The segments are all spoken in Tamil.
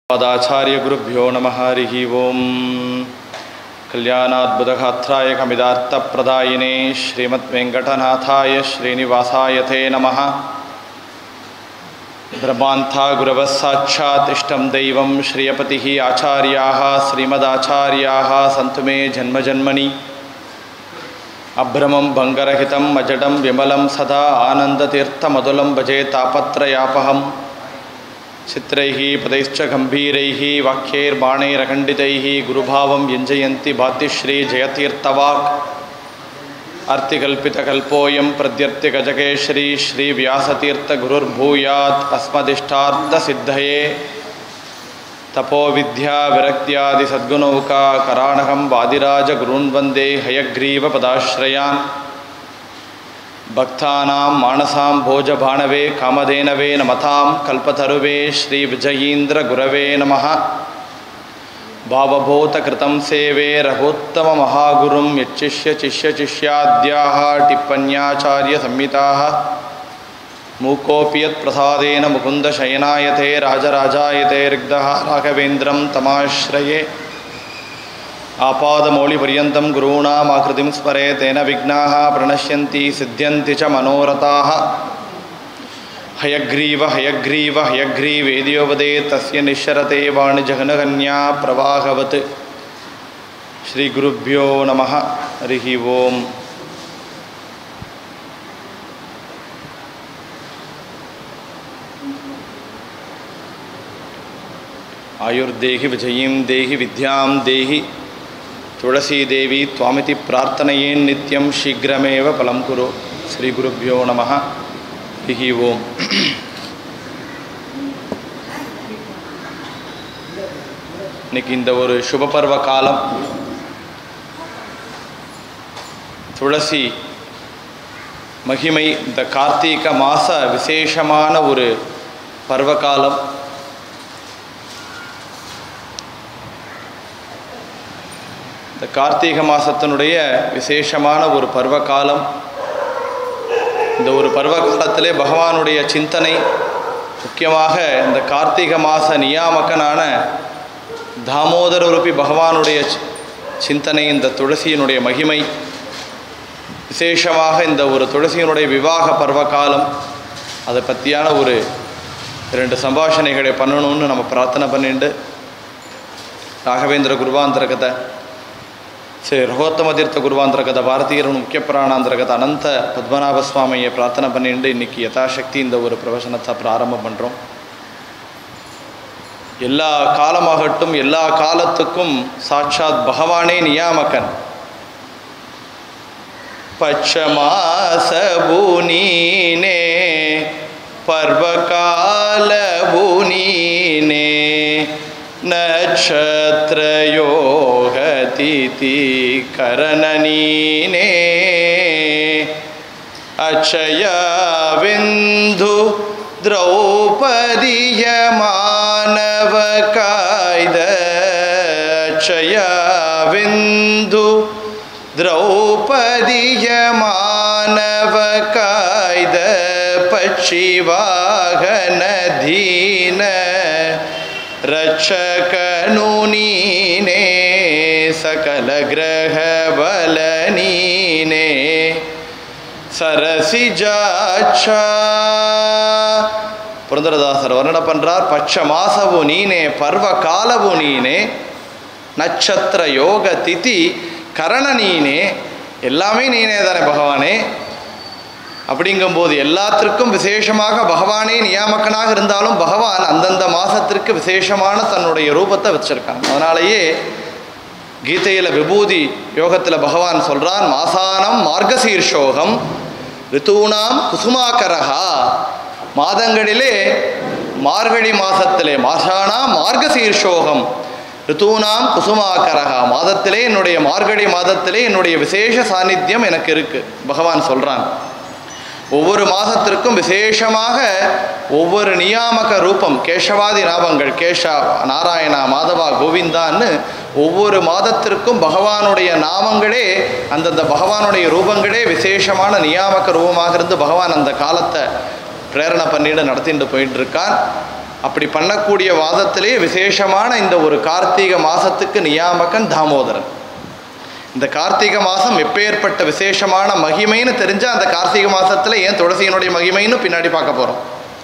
पदाचार्यगुरुभ्यो नमः हरिः ओम् कल्याणाद्भुतगात्राय कमिदार्थप्रदायिने श्रीमद्वेङ्कटनाथाय श्रीनिवासाय ते नमः ब्रह्मान्था गुरवः साक्षात् इष्टं दैवं श्रियपतिः आचार्याः श्रीमदाचार्याः सन्तु मे जन्मजन्मनि अभ्रमं भङ्गरहितम् अजडं विमलं सदा आनन्दतीर्थमधुलं भजे तापत्रयापहम् चित्रैः पदैश्च गम्भीरैः वाक्यैर्बाणैरखण्डितैः गुरुभावं व्यञ्जयन्ति भातिश्रीजयतीर्थवाक् अर्तिकल्पितकल्पोऽयं प्रद्यर्तिगजकेश्री श्रीव्यासतीर्थगुरुर्भूयात् अस्मदिष्टार्थसिद्धये तपोविद्याविरक्त्यादिसद्गुणौका कराणकं वादिराजगुरून् वन्दे हयग्रीवपदाश्रयान् भक्तानां मानसां भोजभाणवे कामधेनवे नमतां कल्पतरुवे श्रीविजयीन्द्रगुरवे नमः भावभूतकृतं सेवे रघोत्तममहागुरुं यच्छिष्य शिष्यशिष्याद्याः टिप्पण्याचार्यसंहिताः मूकोऽपि यत्प्रसादेन मुकुन्दशयनायते राजराजायते रिग्धः राघवेन्द्रं तमाश्रये आपादमौलिपर्यन्तं गुरूणामाकृतिं स्मरे तेन विघ्नाः प्रणश्यन्ति सिद्ध्यन्ति च मनोरथाः हयग्रीव हयग्रीव हयग्रीवेद्योपदे तस्य निश्चरते वाणिजघनकन्या प्रवाहवत् श्रीगुरुभ्यो नमः हरिः ओम् आयुर्देहि विजयीं देहि विद्यां देहि तुळसीदेवी त्वामिति प्रार्थनयेन्नित्यं शीघ्रमेव फलं कुरु श्रीगुरुभ्यो नमः हरिः ओम् இன்னைக்கு இந்த ஒரு சுபபர்வ காலம் துளசி மகிமை இந்த கார்த்திகை மாத விசேஷமான ஒரு பர்வகாலம் இந்த கார்த்திகை மாதத்தினுடைய விசேஷமான ஒரு பருவகாலம் இந்த ஒரு பருவ காலத்திலே பகவானுடைய சிந்தனை முக்கியமாக இந்த கார்த்திகை மாத நியாமக்கனான தாமோதர ரூபி பகவானுடைய சிந்தனை இந்த துளசியினுடைய மகிமை விசேஷமாக இந்த ஒரு துளசியினுடைய விவாக பருவகாலம் அதை பற்றியான ஒரு ரெண்டு சம்பாஷணைகளை பண்ணணும்னு நம்ம பிரார்த்தனை பண்ணிட்டு ರಾಘವೇಂದ್ರ ಗುರುವಾಂತರ್ಗತ ಶ್ರೀ ರಘೋತ್ತಮ ತೀರ್ಥ ಗುರುವಾಂತರ್ಗತ ಭಾರತೀಯರ ಮುಖ್ಯ பிராணாந்தர்கத அனந்த பத்மநாப சுவாமியை பிரார்த்தனை பண்ணிட்டு இன்னைக்கு யதாசக்தி இந்த ஒரு பிரவசனத்தை பிராரம்பம் பண்ணுறோம் எல்லா காலமாகட்டும் எல்லா காலத்துக்கும் சாட்சாத் பகவானே நியாமகன் பச்சமாசபூனீனே பர்வகாலபூனீனே नक्षत्रयोगतिथि करणनीने अक्षयबिन्दु द्रौपदीयमानवकायद अक्षयबिन्दु द्रौपदीयमानवकायद पक्षिवाहनधीन ರಕ್ಷಕನು ನೀನೇ ಸಕಲ ಗ್ರಹ ಬಲ ನೀನೇ சரசிஜாச்ச புரந்தரதாசர் வர்ணனை பண்ணுறார் பட்ச மாசவு நீனே பர்வ காலவு நீனே நட்சத்திர யோக திதி கரண நீனே எல்லாமே நீனே தானே பகவானே அப்படிங்கும்போது எல்லாத்திற்கும் விசேஷமாக பகவானே நியாமக்கனாக இருந்தாலும் பகவான் அந்தந்த மாதத்திற்கு விசேஷமான தன்னுடைய ரூபத்தை வச்சிருக்கான் அதனாலேயே கீதையில் விபூதி யோகத்தில் பகவான் சொல்கிறான் மாசானம் மார்கசீர்ஷோகம் ரித்தூணாம் குசுமாக்கரகா மாதங்களிலே மார்கழி மாதத்திலே மாசானா மார்கசீர்ஷோகம் ரித்தூனாம் குசுமாக்கரகா மாதத்திலே என்னுடைய மார்கழி மாதத்திலே என்னுடைய விசேஷ சாநித்தியம் எனக்கு இருக்குது பகவான் சொல்கிறான் ஒவ்வொரு மாதத்திற்கும் விசேஷமாக ஒவ்வொரு நியாமக ரூபம் கேசவாதி நாமங்கள் கேஷா நாராயணா மாதவா கோவிந்தான்னு ஒவ்வொரு மாதத்திற்கும் பகவானுடைய நாமங்களே அந்தந்த பகவானுடைய ரூபங்களே விசேஷமான நியாமக ரூபமாக இருந்து பகவான் அந்த காலத்தை பிரேரணை பண்ணிட்டு நடத்திட்டு போயிட்டு இருக்கான் அப்படி பண்ணக்கூடிய வாதத்திலே விசேஷமான இந்த ஒரு கார்த்திகை மாதத்துக்கு நியாமகன் தாமோதரன் இந்த கார்த்திகை மாதம் எப்பேற்பட்ட விசேஷமான மகிமைன்னு தெரிஞ்சால் அந்த கார்த்திகை மாதத்தில் ஏன் துளசியினுடைய மகிமைன்னு பின்னாடி பார்க்க போகிறோம்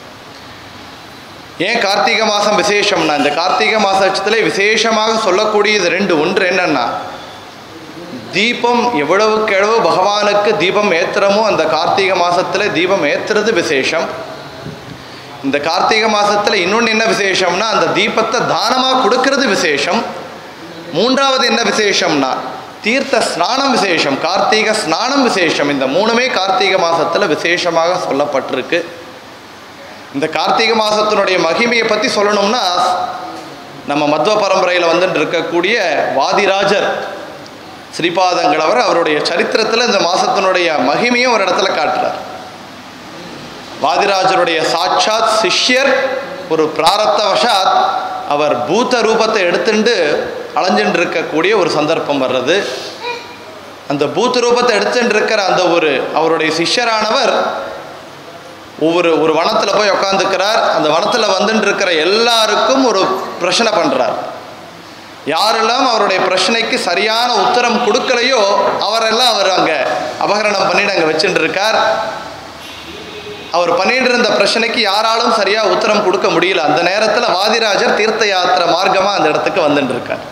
ஏன் கார்த்திகை மாதம் விசேஷம்னா இந்த கார்த்திகை மாதத்தில் விசேஷமாக சொல்லக்கூடியது ரெண்டு ஒன்று என்னன்னா தீபம் எவ்வளவுக்கு எவ்வளவு பகவானுக்கு தீபம் ஏத்துறமோ அந்த கார்த்திகை மாதத்தில் தீபம் ஏத்துறது விசேஷம் இந்த கார்த்திகை மாதத்தில் இன்னொன்று என்ன விசேஷம்னா அந்த தீபத்தை தானமாக கொடுக்கறது விசேஷம் மூன்றாவது என்ன விசேஷம்னா தீர்த்த ஸ்நானம் விசேஷம் கார்த்திகை ஸ்நானம் விசேஷம் இந்த மூணுமே கார்த்திகை மாதத்தில் விசேஷமாக சொல்லப்பட்டிருக்கு இந்த கார்த்திகை மாதத்தினுடைய மகிமையை பற்றி சொல்லணும்னா நம்ம மத்வ பரம்பரையில் வந்துட்டு இருக்கக்கூடிய வாதிராஜர் ஸ்ரீபாதங்களவர் அவருடைய சரித்திரத்தில் இந்த மாதத்தினுடைய மகிமையை ஒரு இடத்துல காட்டுறார் வாதிராஜருடைய சாட்சாத் சிஷ்யர் ஒரு பிராரத்தவசாத் அவர் பூத்த ரூபத்தை எடுத்துட்டு அலைஞ்சுட்டு இருக்கக்கூடிய ஒரு சந்தர்ப்பம் வர்றது அந்த பூத்த ரூபத்தை எடுத்துட்டு இருக்கிற அந்த ஒரு அவருடைய சிஷ்யரானவர் ஒவ்வொரு ஒரு வனத்தில் போய் உட்காந்துக்கிறார் அந்த வனத்தில் வந்துட்டு இருக்கிற எல்லாருக்கும் ஒரு பிரச்சனை பண்ணுறார் யாரெல்லாம் அவருடைய பிரச்சனைக்கு சரியான உத்தரம் கொடுக்கலையோ அவரெல்லாம் அவர் அங்கே அபகரணம் பண்ணிட்டு அங்கே வச்சுட்டு இருக்கார் அவர் பண்ணிட்டு இருந்த பிரச்சனைக்கு யாராலும் சரியாக உத்தரம் கொடுக்க முடியல அந்த நேரத்தில் வாதிராஜர் தீர்த்த யாத்திரை மார்க்கமாக அந்த இடத்துக்கு வந்துட்டு இருக்கார்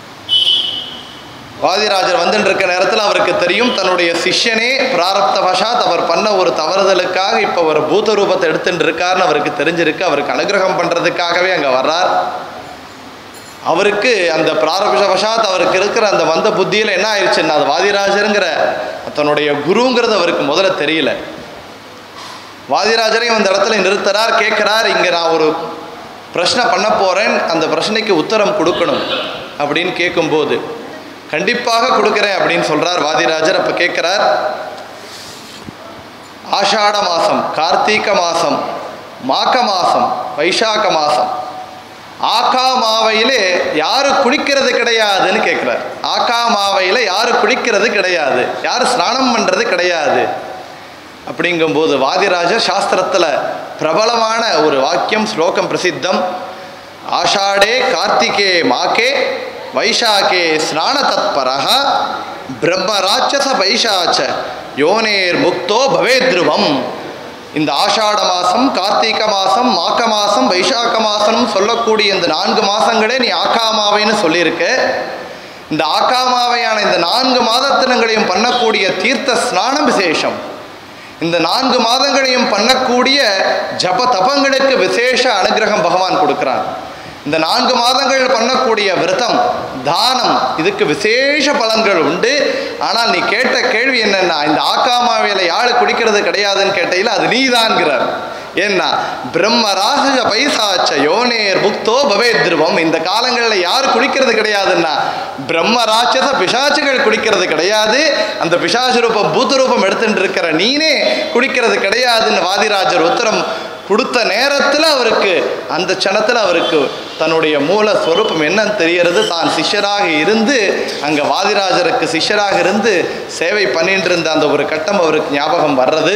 வாதிராஜர் வந்துட்டு இருக்க நேரத்தில் அவருக்கு தெரியும் தன்னுடைய சிஷ்யனே பிராரப்தவசாத் அவர் பண்ண ஒரு தவறுதலுக்காக இப்போ ஒரு பூத ரூபத்தை எடுத்துட்டு இருக்காருன்னு அவருக்கு தெரிஞ்சிருக்கு அவருக்கு அனுகிரகம் பண்ணுறதுக்காகவே அங்கே வர்றார் அவருக்கு அந்த பிராரபிஷவசாத் அவருக்கு இருக்கிற அந்த வந்த புத்தியில் என்ன ஆயிடுச்சுன்னா அது வாதிராஜருங்கிற தன்னுடைய குருங்கிறது அவருக்கு முதல்ல தெரியல வாதிராஜரையும் அந்த இடத்துல நிறுத்துறார் கேட்குறார் இங்கே நான் ஒரு பிரச்சனை பண்ண போகிறேன் அந்த பிரச்சனைக்கு உத்தரம் கொடுக்கணும் அப்படின்னு கேட்கும்போது கண்டிப்பாக கொடுக்குறேன் அப்படின்னு சொல்கிறார் வாதிராஜர் அப்போ கேட்குறார் ஆஷாட மாதம் கார்த்திகை மாதம் மாக மாதம் வைசாக மாதம் ஆக்கா மாவையிலே யாரு குளிக்கிறது கிடையாதுன்னு கேட்குறார் ஆக்கா மாவையில் யாரு குளிக்கிறது கிடையாது யார் ஸ்நானம் பண்ணுறது கிடையாது அப்படிங்கும்போது வாதிராஜர் சாஸ்திரத்தில் பிரபலமான ஒரு வாக்கியம் ஸ்லோகம் பிரசித்தம் ஆஷாடே கார்த்திகே மாக்கே வைஷாக்கே ஸ்நான தத்பரக பிரம்மராட்சச வைஷாச்ச யோனேர் முக்தோ பவேத்ருவம் இந்த ஆஷாட மாதம் கார்த்திகை மாதம் மாக்க மாதம் வைசாக்க மாதம் சொல்லக்கூடிய இந்த நான்கு மாதங்களே நீ ஆக்காமாவைன்னு சொல்லியிருக்க இந்த ஆக்காமாவையான இந்த நான்கு மாதத்தினங்களையும் பண்ணக்கூடிய தீர்த்த ஸ்நானம் விசேஷம் இந்த நான்கு மாதங்களையும் பண்ணக்கூடிய ஜப தபங்களுக்கு விசேஷ அனுகிரகம் பகவான் கொடுக்குறான் இந்த நான்கு மாதங்கள் பண்ணக்கூடிய விரதம் தானம் இதுக்கு விசேஷ பலன்கள் உண்டு ஆனால் நீ கேட்ட கேள்வி என்னன்னா இந்த ஆக்காமாவையில் யாழ் குடிக்கிறது கிடையாதுன்னு கேட்டையில் அது நீதான்கிறார் ஏன்னா பிரம்ம ராசஜ பைசாச்ச யோனேர் புக்தோ பவேத்ருவம் இந்த காலங்களில் யார் குடிக்கிறது கிடையாதுன்னா பிரம்ம ராட்சச பிசாசுகள் குடிக்கிறது கிடையாது அந்த பிசாசு ரூபம் பூத்த ரூபம் எடுத்துட்டு இருக்கிற நீனே குடிக்கிறது கிடையாதுன்னு வாதிராஜர் உத்தரம் கொடுத்த நேரத்தில் அவருக்கு அந்த க்ஷணத்தில் அவருக்கு தன்னுடைய மூல ஸ்வரூபம் என்னன்னு தெரியறது தான் சிஷ்யராக இருந்து அங்கே வாதிராஜருக்கு சிஷ்யராக இருந்து சேவை பண்ணிட்டு இருந்த அந்த ஒரு கட்டம் அவருக்கு ஞாபகம் வர்றது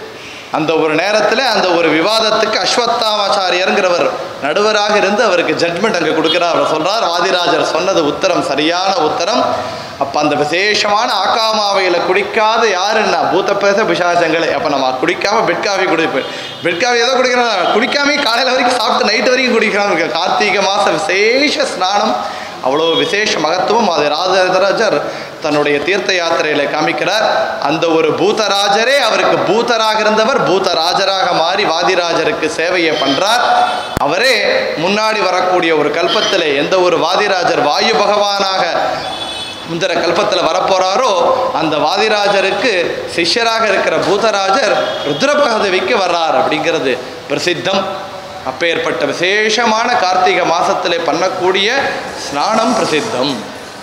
அந்த ஒரு நேரத்தில் அந்த ஒரு விவாதத்துக்கு அஸ்வத்தாமாச்சாரியருங்கிறவர் நடுவராக இருந்து அவருக்கு ஜட்மெண்ட் அங்கே கொடுக்குறார் அவர் சொல்கிறார் வாதிராஜர் சொன்னது உத்தரம் சரியான உத்தரம் அப்போ அந்த விசேஷமான ஆக்காமாவையில் குடிக்காத யாருன்னா பூத்த பேச பிசாசங்களே அப்போ நம்ம குடிக்காம பெட் காஃபி குடிப்பேன் பெட் காஃபி ஏதோ குடிக்கிறோம் குடிக்காமே காலையில் வரைக்கும் சாப்பிட்டு நைட்டு வரைக்கும் குடிக்கிறாங்க கார்த்திகை மாத விசேஷ ஸ்நானம் அவ்வளோ விசேஷ மகத்துவம் அது ராஜராஜர் தன்னுடைய தீர்த்த யாத்திரையில் காமிக்கிறார் அந்த ஒரு பூதராஜரே அவருக்கு பூதராக இருந்தவர் பூதராஜராக மாறி வாதிராஜருக்கு சேவையை பண்ணுறார் அவரே முன்னாடி வரக்கூடிய ஒரு கல்பத்தில் எந்த ஒரு வாதிராஜர் வாயு பகவானாக முந்திர கல்பத்தில் வரப்போறாரோ அந்த வாதிராஜருக்கு சிஷ்யராக இருக்கிற பூதராஜர் ருத்ரபகதவிக்கு வர்றார் அப்படிங்கிறது பிரசித்தம் அப்பேற்பட்ட விசேஷமான கார்த்திகை மாசத்திலே பண்ணக்கூடிய ஸ்நானம் பிரசித்தம்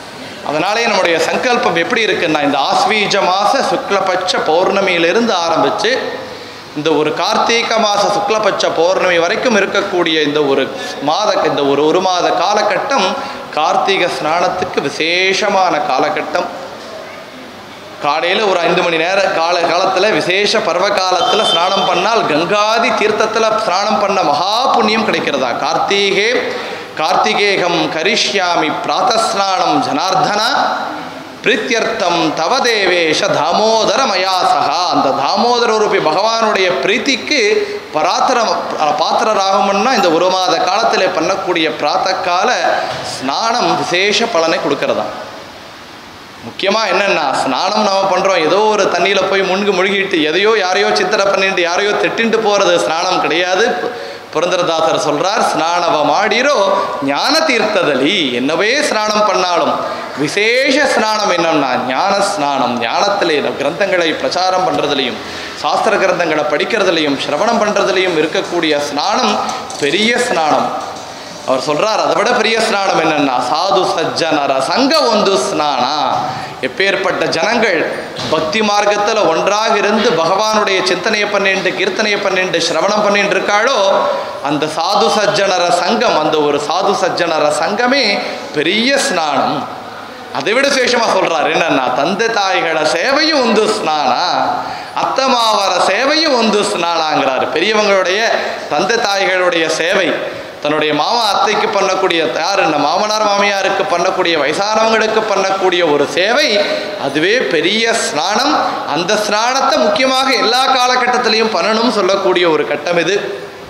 அதனாலே நம்முடைய சங்கல்பம் எப்படி இருக்குன்னா இந்த ஆஸ்வீஜ மாச சுக்லபட்ச பௌர்ணமியிலிருந்து ஆரம்பித்து இந்த ஒரு கார்த்திகை மாத சுக்லபட்ச பௌர்ணமி வரைக்கும் இருக்கக்கூடிய இந்த ஒரு மாத இந்த ஒரு ஒரு மாத காலகட்டம் கார்த்திகை ஸ்நானத்துக்கு விசேஷமான காலகட்டம் காலையில் ஒரு ஐந்து மணி நேர கால காலத்தில் விசேஷ பருவ காலத்தில் ஸ்நானம் பண்ணால் கங்காதி தீர்த்தத்தில் ஸ்நானம் பண்ண மகா புண்ணியம் கிடைக்கிறதா கார்த்திகே கார்த்திகேகம் கரிஷ்யாமி பிராத்தஸ்நானம் ஜனார்தனா பிரீத்தியர்த்தம் தவ தேவேஷ தாமோதர மயாசகா அந்த தாமோதர ரூபி பகவானுடைய பிரீத்திக்கு பராத்திரம் பாத்திரராகணும்னா இந்த ஒரு மாத காலத்தில் பண்ணக்கூடிய பிராத்தக்கால ஸ்நானம் விசேஷ பலனை கொடுக்கறதா முக்கியமாக என்னென்னா ஸ்நானம் நம்ம பண்ணுறோம் ஏதோ ஒரு தண்ணியில் போய் முன்கு முழுகிட்டு எதையோ யாரையோ சித்திரை பண்ணிட்டு யாரையோ திட்டின்ட்டு போகிறது ஸ்நானம் கிடையாது பு- புரந்தரதாசர் சொல்றார் ஸ்நானவ மாடிரோ ஞான தீர்த்ததலி என்னவே ஸ்நானம் பண்ணாலும் விசேஷ ஸ்நானம் என்னன்னா ஞான ஸ்நானம் ஞானத்திலே கிரந்தங்களை பிரச்சாரம் பண்ணுறதுலையும் சாஸ்திர கிரந்தங்களை படிக்கிறதுலையும் சிரவணம் பண்ணுறதுலையும் இருக்கக்கூடிய ஸ்நானம் பெரிய ஸ்நானம் அவர் சொல்றார் அதை விட பெரிய ஸ்நானம் என்னன்னா சாது சஜ்ஜனர சங்க ஒந்து ஸ்நானா எப்பேற்பட்ட ஜனங்கள் பக்தி மார்க்கத்தில் ஒன்றாக இருந்து பகவானுடைய சிந்தனையை பண்ணிட்டு கீர்த்தனையை பண்ணிட்டு சிரவணம் பண்ணிட்டு இருக்காளோ அந்த சாது சஜ்ஜனர சங்கம் அந்த ஒரு சாது சஜ்ஜனர சங்கமே பெரிய ஸ்நானம் அதை விட விசேஷமாக சொல்றார் என்னன்னா தந்தை தாய்கள சேவையும் உந்து ஸ்நானா அத்தமாவர சேவையும் உந்து ஸ்நானாங்கிறார் பெரியவங்களுடைய தந்தை தாய்களுடைய சேவை தன்னுடைய மாமா அத்தைக்கு பண்ணக்கூடிய யார் இந்த மாமனார் மாமியாருக்கு பண்ணக்கூடிய வயசானவங்களுக்கு பண்ணக்கூடிய ஒரு சேவை அதுவே பெரிய ஸ்நானம் அந்த ஸ்நானத்தை முக்கியமாக எல்லா காலகட்டத்திலையும் பண்ணணும்னு சொல்லக்கூடிய ஒரு கட்டம் இது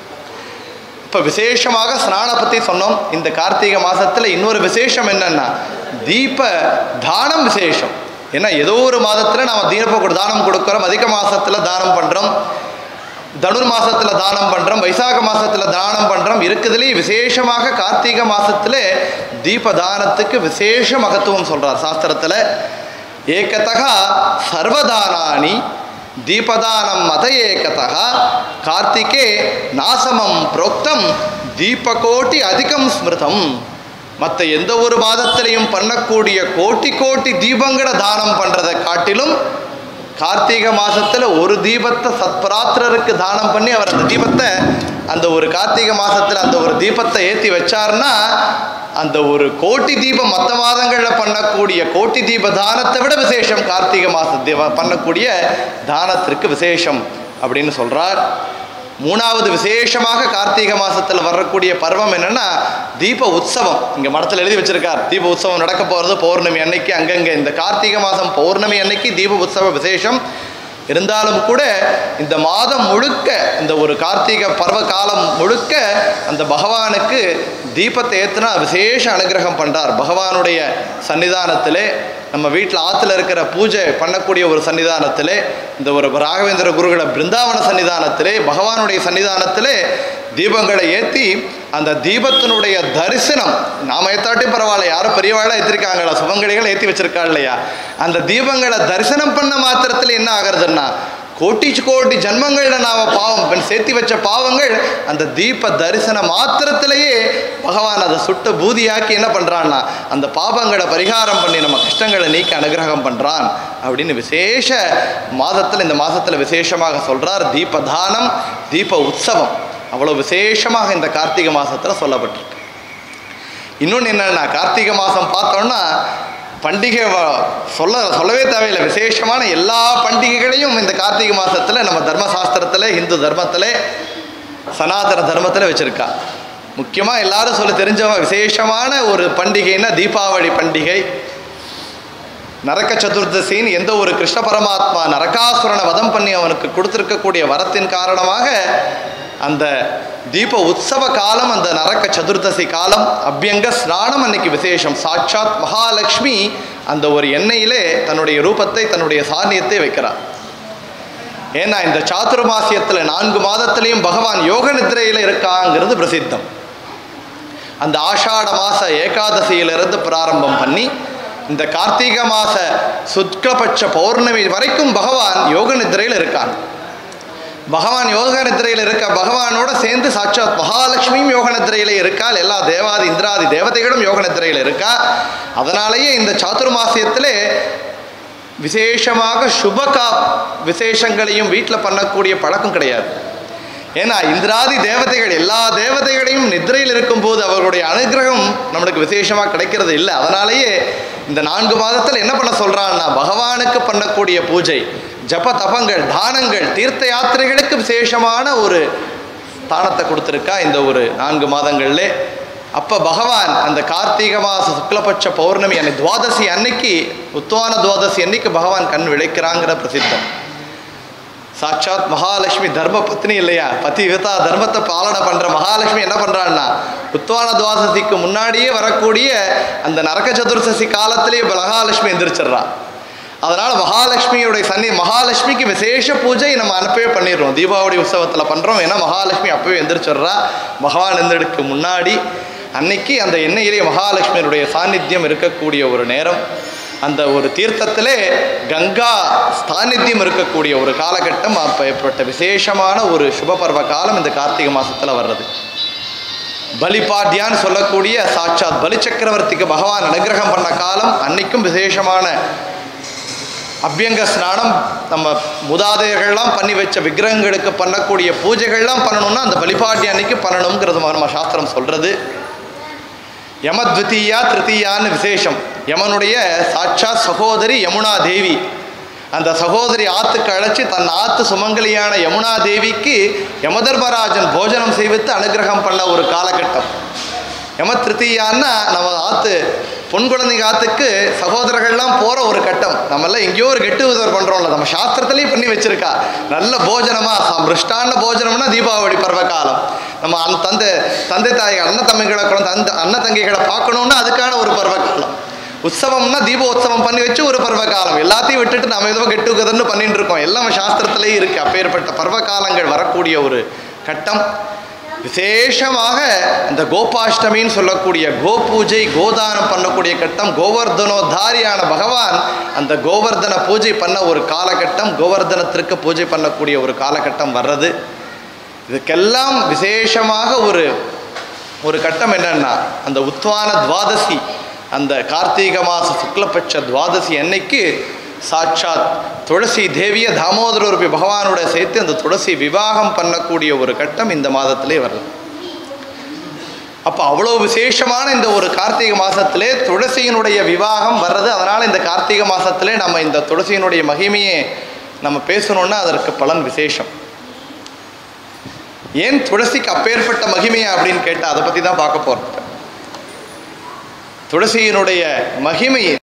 இப்போ விசேஷமாக ஸ்நான பற்றி சொன்னோம் இந்த கார்த்திகை மாதத்தில் இன்னொரு விசேஷம் என்னன்னா தீப தானம் விசேஷம் ஏன்னா ஏதோ ஒரு மாதத்தில் நாம் தீப கொடு- தானம் கொடுக்குறோம் அதிக மாதத்தில் தானம் பண்ணுறோம் தனுர் மாசத்தில் தானம் பண்ணுறோம் வைசாக மாசத்தில் தானம் பண்ணுறோம் இருக்குதுலேயே விசேஷமாக கார்த்திகை மாசத்துல தீப தானத்துக்கு விசேஷ மகத்துவம் சொல்கிறார் சாஸ்திரத்தில் ஏகத்தகா சர்வதானானி தீபதானம் மத ஏகதா கார்த்திகே நாசமம் புரோக்தம் தீபகோட்டி அதிகம் ஸ்மிருதம் மற்ற எந்த ஒரு மாதத்திலையும் பண்ணக்கூடிய கோட்டி கோட்டி தீபங்களை தானம் பண்ணுறதை காட்டிலும் கார்த்திகை மாசத்துல ஒரு தீபத்தை சத்பிராத்திரருக்கு தானம் பண்ணி அவர் அந்த தீபத்தை அந்த ஒரு கார்த்திகை மாசத்துல அந்த ஒரு தீபத்தை ஏற்றி வச்சாருன்னா அந்த ஒரு கோட்டி தீபம் மற்ற மாதங்களில் பண்ணக்கூடிய கோட்டி தீப தானத்தை விட விசேஷம் கார்த்திகை மாச தீப பண்ணக்கூடிய தானத்திற்கு விசேஷம் அப்படின்னு சொல்றார் மூணாவது விசேஷமாக கார்த்திகை மாசத்துல வரக்கூடிய பருவம் என்னன்னா தீப உற்சவம் இங்க மடத்தில் எழுதி வச்சிருக்கார் தீப உற்சவம் நடக்க போறது பௌர்ணமி அன்னைக்கு அங்கங்க இந்த கார்த்திகை மாதம் பௌர்ணமி அன்னைக்கு தீப உற்சவ விசேஷம் இருந்தாலும் கூட இந்த மாதம் முழுக்க இந்த ஒரு கார்த்திகை பருவ காலம் முழுக்க அந்த பகவானுக்கு தீபத்தை ஏத்துனா விசேஷ அனுகிரகம் பண்றார் பகவானுடைய சன்னிதானத்திலே நம்ம வீட்டில் ஆற்றுல இருக்கிற பூஜை பண்ணக்கூடிய ஒரு சன்னிதானத்திலே இந்த ஒரு ராகவேந்திர குருகுல பிருந்தாவன சன்னிதானத்திலே பகவானுடைய சன்னிதானத்திலே தீபங்களை ஏற்றி அந்த தீபத்தினுடைய தரிசனம் நாம ஏத்தாட்டி பரவாயில்ல யாரும் பெரியவாளாக ஏற்றிருக்காங்களா சுபங்கடிகளை ஏற்றி வச்சிருக்கா இல்லையா அந்த தீபங்களை தரிசனம் பண்ண மாத்திரத்தில் என்ன ஆகுறதுன்னா கோட்டி கோட்டி ஜன்மங்களில் நாம பாவம் பெண் சேர்த்தி வச்ச பாவங்கள் அந்த தீப தரிசன மாத்திரத்திலேயே பகவான் அதை சுட்டு பூதியாக்கி என்ன பண்ணுறான்னா அந்த பாபங்களை பரிகாரம் பண்ணி நம்ம கஷ்டங்களை நீக்கி அனுகிரகம் பண்ணுறான் அப்படின்னு விசேஷ மாதத்தில் இந்த மாதத்தில் விசேஷமாக சொல்கிறார் தீபதானம் தீப உற்சவம் அவ்வளோ விசேஷமாக இந்த கார்த்திகை மாதத்தில் சொல்லப்பட்டிருக்கு இன்னொன்று என்னன்னா கார்த்திகை மாதம் பார்த்தோம்னா பண்டிகை வ- சொல்ல சொல்லவே தேவையில்லை விசேஷமான எல்லா பண்டிகைகளையும் இந்த கார்த்திகை மாதத்தில் நம்ம தர்மசாஸ்திரத்தில் இந்து தர்மத்தில் சனாதன தர்மத்தில் வச்சுருக்கா முக்கியமாக எல்லாரும் சொல்ல தெரிஞ்சவங்க விசேஷமான ஒரு பண்டிகைன்னா தீபாவளி பண்டிகை நரக சதுர்தசின்னு எந்த ஒரு கிருஷ்ண பரமாத்மா நரகாசுரனை வதம் பண்ணி அவனுக்கு கொடுத்திருக்கக்கூடிய வரத்தின் காரணமாக அந்த தீப உற்சவ காலம் அந்த நரக சதுர்தசி காலம் அபியங்க ஸ்நானம் அன்னைக்கு விசேஷம் சாட்சாத் மகாலட்சுமி அந்த ஒரு எண்ணெயிலே தன்னுடைய ரூபத்தை தன்னுடைய சாநியத்தை வைக்கிறார் ஏன்னா இந்த சாதுர்மாசியத்தில் நான்கு மாதத்திலையும் பகவான் யோக நித்திரையில் இருக்காங்கிறது பிரசித்தம் அந்த ஆஷாட மாச ஏகாதசியிலிருந்து பிராரம்பம் பண்ணி இந்த கார்த்திகை மாச சுக்லபட்ச பௌர்ணமி வரைக்கும் பகவான் யோக நித்திரையில் இருக்கான் பகவான் யோக நித்திரையில் இருக்க பகவானோட சேர்ந்து சாட்சாத் மகாலட்சுமியும் யோக நித்திரையில் இருக்காள் எல்லா தேவாதி இந்திராதி தேவதைகளும் யோக நித்திரையில் இருக்கா அதனாலேயே இந்த சாதுர்மாசியத்திலே விசேஷமாக சுபகா விசேஷங்களையும் வீட்டில் பண்ணக்கூடிய பழக்கம் கிடையாது ஏன்னா இந்திராதி தேவதைகள் எல்லா தேவதைகளையும் நித்திரையில் இருக்கும்போது அவர்களுடைய அனுகிரகம் நம்மளுக்கு விசேஷமாக கிடைக்கிறது இல்லை அதனாலேயே இந்த நான்கு மாதத்தில் என்ன பண்ண சொல்றான்னா பகவானுக்கு பண்ணக்கூடிய பூஜை ஜப தபங்கள் தானங்கள் தீர்த்த யாத்திரைகளுக்கு விசேஷமான ஒரு ஸ்தானத்தை கொடுத்துருக்கா இந்த ஒரு நான்கு மாதங்கள்ல அப்போ பகவான் அந்த கார்த்திகை மாச சுக்லபட்ச பௌர்ணமி அன்னைக்கு துவாதசி அன்னைக்கு உத்வான துவாதசி அன்னைக்கு பகவான் கண் விளைக்கிறாங்கிற பிரசித்தம் சாட்சாத் மகாலட்சுமி தர்ம பத்னி இல்லையா பதி விதா தர்மத்தை பாலனை பண்ற மகாலட்சுமி என்ன பண்றான்னா உத்வான துவாதசிக்கு முன்னாடியே வரக்கூடிய அந்த நரக சதுர்சசி காலத்திலேயே மகாலட்சுமி எந்திரிச்சிடுறா அதனால மகாலட்சுமியுடைய சன்னி மகாலட்சுமிக்கு விசேஷ பூஜை நம்ம அனுப்பவே பண்ணிடுறோம் தீபாவளி உற்சவத்தில் பண்றோம் ஏன்னா மகாலட்சுமி அப்பவே எந்திரிச்சிடுறா பகவான் எந்திரடுக்கு முன்னாடி அன்னைக்கு அந்த எண்ணெயிலே மகாலட்சுமியினுடைய சாநித்தியம் இருக்கக்கூடிய ஒரு நேரம் அந்த ஒரு தீர்த்தத்திலே கங்கா ஸ்தானித்தியம் இருக்கக்கூடிய ஒரு காலகட்டம் அப்போ ஏற்பட்ட விசேஷமான ஒரு சுபபர்வ காலம் இந்த கார்த்திகை மாசத்துல வர்றது பலிபாட்யான்னு சொல்லக்கூடிய சாட்சாத் பலி சக்கரவர்த்திக்கு பகவான் அனுகிரகம் பண்ண காலம் அன்னைக்கும் விசேஷமான அபியங்க ஸ்நானம் நம்ம முதாதையர்கள்லாம் பண்ணி வச்ச விக்கிரகங்களுக்கு பண்ணக்கூடிய பூஜைகள்லாம் பண்ணணும்னா அந்த பலிபாட்டி அன்னைக்கு பண்ணணுங்கிறது நம்ம சாஸ்திரம் சொல்றது யமத்விதீயா திருத்தீயான்னு விசேஷம் யமனுடைய சாட்சாத் சகோதரி யமுனா தேவி அந்த சகோதரி ஆத்துக்கு அழைச்சி தன் ஆத்து சுமங்கலியான யமுனா தேவிக்கு யமதர்மராஜன் போஜனம் செய்வித்து அனுகிரகம் பண்ண ஒரு காலகட்டம் யம திருத்தீயான்னா நம்ம ஆத்து பொன் குழந்தைங்க ஆத்துக்கு சகோதரர்கள்லாம் போகிற ஒரு கட்டம் நம்மெல்லாம் எங்கேயோ ஒரு கெட்டு உதவர் பண்ணுறோம்ல நம்ம சாஸ்திரத்திலேயே பண்ணி வச்சிருக்கா நல்ல போஜனமா மிருஷ்டான போஜனம்னா தீபாவளி பருவ காலம் நம்ம அந்த தந்தை தந்தை தாய் அண்ணன் தம்பிகளை குழந்தை அந்த அண்ணன் தங்கைகளை பார்க்கணுன்னா அதுக்கான ஒரு பருவ காலம் உற்சவம்னா தீப உற்சவம் பண்ணி வச்சு ஒரு பருவ காலம் எல்லாத்தையும் விட்டுட்டு நம்ம ஏதோ கெட்டு கதர்னு பண்ணிட்டு இருக்கோம் எல்லாம் நம்ம சாஸ்திரத்திலேயே இருக்கு அப்பேற்பட்ட பருவ காலங்கள் வரக்கூடிய ஒரு கட்டம் விசேஷமாக இந்த கோபாஷ்டமின்னு சொல்லக்கூடிய கோ பூஜை கோதானம் பண்ணக்கூடிய கட்டம் கோவர்தனோத்தாரியான பகவான் அந்த கோவர்தன பூஜை பண்ண ஒரு காலகட்டம் கோவர்தனத்திற்கு பூஜை பண்ணக்கூடிய ஒரு காலகட்டம் வர்றது இதுக்கெல்லாம் விசேஷமாக ஒரு ஒரு கட்டம் என்னன்னா அந்த உத்வான துவாதசி அந்த கார்த்திகை மாச சுக்லபட்ச துவாதசி அன்னைக்கு சாட்சாத் துளசி தேவிய தாமோதரூபி பகவானோட சேர்த்து அந்த துளசி விவாகம் பண்ணக்கூடிய ஒரு கட்டம் இந்த மாதத்திலே வருது அப்போ அவ்வளோ விசேஷமான இந்த ஒரு கார்த்திகை மாசத்திலே துளசியினுடைய விவாகம் வர்றது அதனால் இந்த கார்த்திகை மாசத்திலே நம்ம இந்த துளசியினுடைய மகிமையை நம்ம பேசணும்னா அதற்கு பலன் விசேஷம் ஏன் துளசிக்கு அப்பேற்பட்ட மகிமையா அப்படின்னு கேட்டால் அதை பற்றி தான் பார்க்க போகிறோம் துளசியினுடைய மகிமை